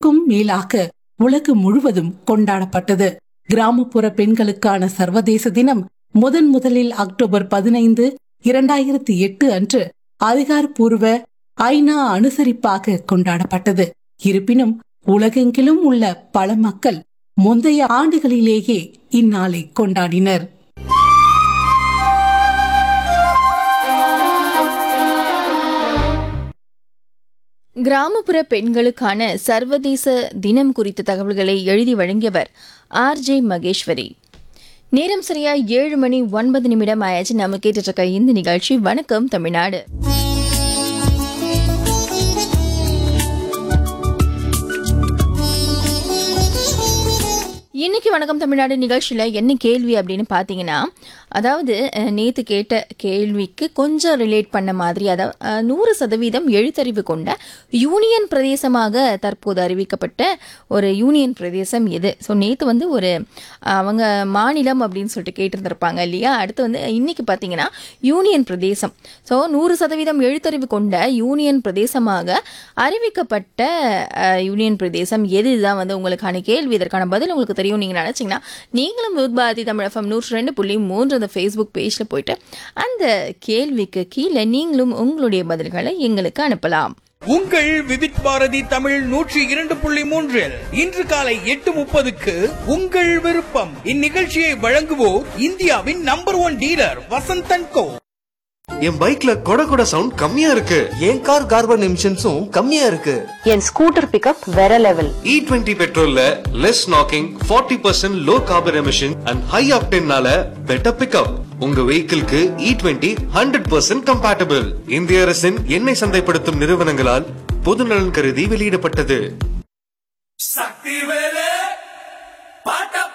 ஆண்டுகளுக்கும் மேலாக உலகம் முழுவதும் கொண்டாடப்பட்டது கிராமப்புற பெண்களுக்கான சர்வதேச தினம் முதன் முதலில் அக்டோபர் பதினைந்து இரண்டாயிரத்தி எட்டு அன்று அதிகாரப்பூர்வ ஐநா அனுசரிப்பாக கொண்டாடப்பட்டது இருப்பினும் உலகெங்கிலும் உள்ள பல மக்கள் முந்தைய ஆண்டுகளிலேயே இந்நாளை கொண்டாடினர் கிராமப்புற பெண்களுக்கான சர்வதேச தினம் குறித்த தகவல்களை எழுதி வழங்கியவர் ஆர் ஜே மகேஸ்வரி நேரம் சரியா ஏழு மணி ஒன்பது நிமிடம் ஆயாச்சு நம்ம கேட்டுட்டு இருக்க இந்த நிகழ்ச்சி வணக்கம் தமிழ்நாடு இன்னைக்கு வணக்கம் தமிழ்நாடு நிகழ்ச்சியில் என்ன கேள்வி அப்படின்னு பார்த்தீங்கன்னா அதாவது அஹ், நேத்து கேட்ட கேள்விக்கு கொஞ்சம் ரிலேட் பண்ண மாதிரி அதாவது அஹ், நூறு சதவீதம் எழுத்தறிவு கொண்ட யூனியன் பிரதேசமாக தற்போது அறிவிக்கப்பட்ட ஒரு யூனியன் பிரதேசம் எது ஸோ நேற்று வந்து ஒரு அஹ், அவங்க மாநிலம் அப்படின்னு சொல்லிட்டு கேட்டிருந்திருப்பாங்க இல்லையா அடுத்து வந்து இன்னைக்கு பார்த்தீங்கன்னா யூனியன் பிரதேசம் ஸோ நூறு சதவீதம் எழுத்தறிவு கொண்ட யூனியன் பிரதேசமாக அறிவிக்கப்பட்ட அஹ், யூனியன் பிரதேசம் எது இதுதான் வந்து உங்களுக்கான கேள்வி இதற்கான பதில் உங்களுக்கு தெரியும் நீங்கள் நினச்சிங்கன்னா நீங்களும் வித் பாரதி தமிழ் எஃப்எம் நூற்றி ரெண்டு புள்ளி மூன்று அந்த ஃபேஸ்புக் பேஜில் போயிட்டு அந்த கேள்விக்கு கீழே நீங்களும் உங்களுடைய பதில்களை எங்களுக்கு அனுப்பலாம் உங்கள் விவித் பாரதி தமிழ் நூற்றி இரண்டு புள்ளி மூன்றில் இன்று காலை எட்டு முப்பதுக்கு உங்கள் விருப்பம் இந்நிகழ்ச்சியை வழங்குவோர் இந்தியாவின் number one dealer Vasanthan co என் பைக்ல கொட கொட சவுண்ட் கம்மியா இருக்கு என் கார் கார்பன் எமிஷன்ஸும் கம்மியா இருக்கு என் ஸ்கூட்டர் பிக்கப் வேற லெவல் இ டுவெண்ட்டி பெட்ரோல்ல less knocking forty percent low carbon emission and high ஆப்டென்னால பெட்டர் பிக்கப் உங்க வெஹிக்கிள்க்கு E twenty hundred percent compatible இந்திய அரசின் எண்ணெய் சந்தைப்படுத்தும் நிறுவனங்களால் பொதுநலன் கருதி வெளியிடப்பட்டது சக்தி வேலை பாட்ட